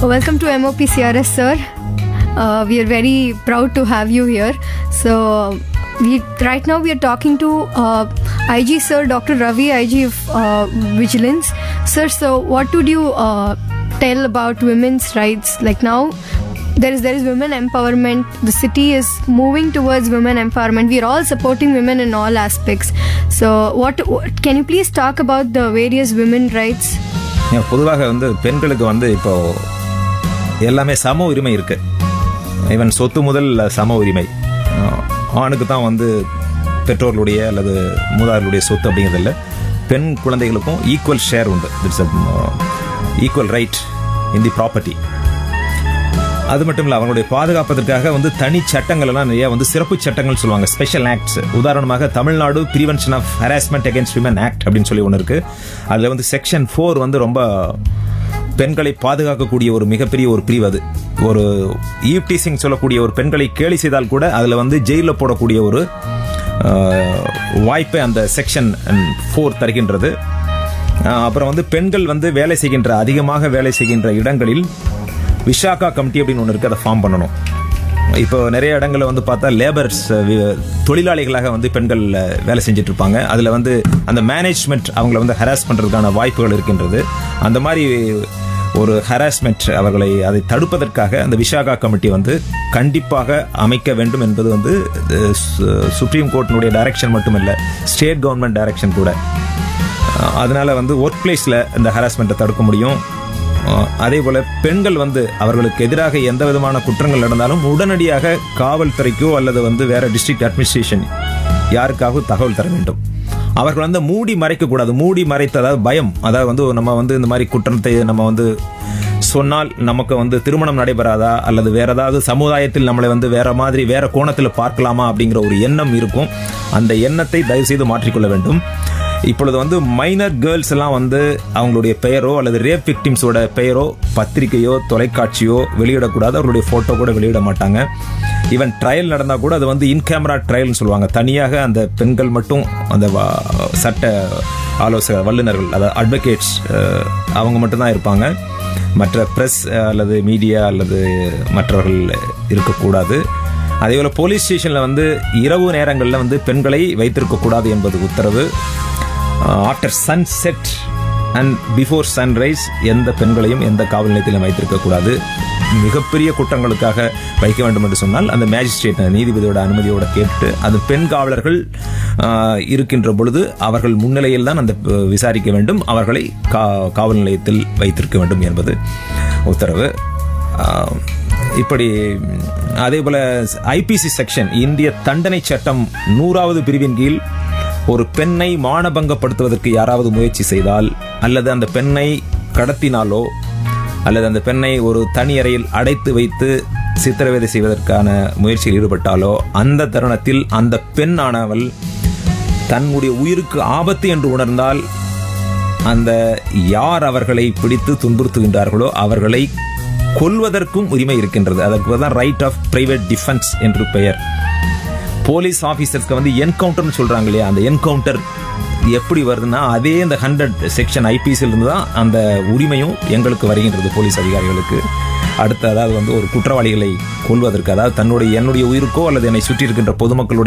Welcome to MOPCRS, sir. Uh, we are very proud to have you here. So, we right now we are talking to uh, IG sir, Dr. Ravi, IG of uh, Vigilance, sir. So, what would you uh, tell about women's rights? Like now, there is there is women empowerment. The city is moving towards women empowerment. We are all supporting women in all aspects. So, what, what can you please talk about the various women rights? ஏன் பொதுவாக வந்து பெண்களுக்கு வந்து இப்போ எல்லாமே சம உரிமை இருக்கு ஈவன் சொத்து முதல் சம உரிமை அஹ் ஆணுக்கு தான் வந்து பெற்றோர்களுடைய அல்லது மூதாதையர்களுடைய சொத்து அப்படிங்கிறது இல்லை பெண் குழந்தைகளுக்கும் ஈக்குவல் ஷேர் உண்டு it's equal right in the property அது மட்டும் இல்லை அவங்களுடைய பாதுகாப்பதற்காக வந்து தனி சட்டங்கள் எல்லாம் நிறைய வந்து சிறப்பு சட்டங்கள் சொல்லுவாங்க ஸ்பெஷல் ஆக்ட்ஸ் உதாரணமாக Tamil Nadu prevention of harassment against women act அப்படின்னு சொல்லி ஒன்று இருக்கு அதில் வந்து செக்ஷன் ஃபோர் வந்து ரொம்ப பெண்களை பாதுகாக்கக்கூடிய ஒரு மிகப்பெரிய ஒரு பிரிவு அது ஒரு ஈவ்டீசிங் சொல்லக்கூடிய ஒரு பெண்களை கேலி செய்தால் கூட அதில் வந்து ஜெயிலில் போடக்கூடிய ஒரு அஹ், வாய்ப்பை அந்த செக்ஷன் ஃபோர் தருகின்றது அஹ், அப்புறம் வந்து பெண்கள் வந்து வேலை செய்கின்ற அதிகமாக வேலை செய்கின்ற இடங்களில் விஷாகா கமிட்டி அப்படின்னு ஒன்று இருக்கு அதை ஃபார்ம் பண்ணணும் இப்போ நிறைய இடங்களில் வந்து பார்த்தா லேபர்ஸ் தொழிலாளிகளாக வந்து பெண்கள் அஹ், வேலை செஞ்சுட்டு இருப்பாங்க அதில் வந்து அந்த மேனேஜ்மெண்ட் அவங்கள வந்து ஹராஸ் பண்ணுறதுக்கான வாய்ப்புகள் இருக்கின்றது அந்த மாதிரி ஒரு ஹராஸ்மெண்ட் அவர்களை அதை தடுப்பதற்காக அந்த விஷாகா கமிட்டி வந்து கண்டிப்பாக அமைக்க வேண்டும் என்பது வந்து அஹ், சு- சுப்ரீம் கோர்ட்டினுடைய டைரக்ஷன் மட்டும் இல்லை ஸ்டேட் கவர்மெண்ட் டைரக்ஷன் கூட அஹ், அதனால வந்து ஒர்க் பிளேஸில் இந்த ஹராஸ்மெண்ட்டை தடுக்க முடியும் அஹ், அதே போல பெண்கள் வந்து அவர்களுக்கு எதிராக எந்த விதமான குற்றங்கள் நடந்தாலும் உடனடியாக காவல்துறைக்கோ அல்லது வந்து வேற டிஸ்ட்ரிக்ட் அட்மினிஸ்ட்ரேஷன் யாருக்காகவும் தகவல் தர வேண்டும் அவர்கள் வந்து மூடி மறைக்க கூடாது மூடி மறைத்த அதாவது பயம் அதாவது வந்து நம்ம வந்து இந்த மாதிரி குற்றத்தை நம்ம வந்து சொன்னால் நமக்கு வந்து திருமணம் நடைபெறாதா அல்லது வேற ஏதாவது சமுதாயத்தில் நம்மளை வந்து வேற மாதிரி வேற கோணத்தில் பார்க்கலாமா அப்படிங்கிற ஒரு எண்ணம் இருக்கும் அந்த எண்ணத்தை தயவு செய்து மாற்றிக்கொள்ள வேண்டும் இப்பொழுது வந்து மைனர் கேர்ள்ஸ் எல்லாம் வந்து அவங்களுடைய பெயரோ அல்லது ரேப் விக்டிம்ஸோட பெயரோ பத்திரிகையோ தொலைக்காட்சியோ வெளியிடக்கூடாது அவர்களுடைய போட்டோ கூட வெளியிட மாட்டாங்க ஈவன் ட்ரையல் நடந்தா கூட அது வந்து இன் கேமரா ட்ரையல்னு சொல்லுவாங்க தனியாக அந்த பெண்கள் மட்டும் அந்த வா- சட்ட ஆலோசக வல்லுநர்கள் அதாவது அட்வொகேட்ஸ் அவங்க மட்டும்தான் இருப்பாங்க மற்ற பிரஸ் அல்லது மீடியா அல்லது மற்றவர்கள் இருக்கக்கூடாது அதே போல போலீஸ் ஸ்டேஷன்ல வந்து இரவு நேரங்களில் வந்து பெண்களை வைத்திருக்க கூடாது என்பது உத்தரவு after sunset and before sunrise எந்த பெண்களையும் எந்த காவல் நிலையத்திலும் வைத்திருக்க கூடாது மிகப்பெரிய குற்றங்களுக்காக வைக்க வேண்டும் என்று சொன்னால் அந்த மேஜிஸ்ட்ரேட் நீதிபதியோட அனுமதியோட கேட்டு அது பெண் காவலர்கள் ஆஹ், இருக்கின்ற பொழுது அவர்கள் முன்னிலையில் தான் அந்த அஹ், விசாரிக்க வேண்டும் அவர்களை கா- காவல் நிலையத்தில் வைத்திருக்க வேண்டும் என்பது உத்தரவு ஆஹ், இப்படி அதே போல ஐபிசி செக்ஷன் இந்திய தண்டனை சட்டம் நூறாவது பிரிவின் கீழ் ஒரு பெண்ணை மானபங்கப்படுத்துவதற்கு யாராவது முயற்சி செய்தால் அல்லது அந்த பெண்ணை கடத்தினாலோ அல்லது அந்த பெண்ணை ஒரு தனி அறையில் அடைத்து வைத்து சித்திரவதை செய்வதற்கான முயற்சியில் ஈடுபட்டாலோ அந்த தருணத்தில் அந்த பெண்ணானவள் தன்னுடைய உயிருக்கு ஆபத்து என்று உணர்ந்தால் அந்த யார் அவர்களை பிடித்து துன்புறுத்துகின்றார்களோ அவர்களை கொல்வதற்கும் உரிமை இருக்கின்றது அதற்கு தான் ரைட் ஆஃப் பிரைவேட் டிஃபென்ஸ் என்று பெயர் போலீஸ் ஆபீசர்ஸ்க்கு வந்து என்கவுண்டர்னு சொல்றாங்க இல்லையா அந்த என்கவுண்டர் எப்படி வருதுன்னா அதே இந்த ஹண்ட்ரட் செக்ஷன் ஐபிசியில் இருந்து தான் அந்த உரிமையும் எங்களுக்கு வருகின்றது போலீஸ் அதிகாரிகளுக்கு அடுத்து அதாவது வந்து ஒரு குற்றவாளிகளை கொல்வதற்கு அதாவது தன்னுடைய என்னுடைய உயிருக்கோ அல்லது என்னை சுற்றி இருக்கின்ற பொதுமக்களுடைய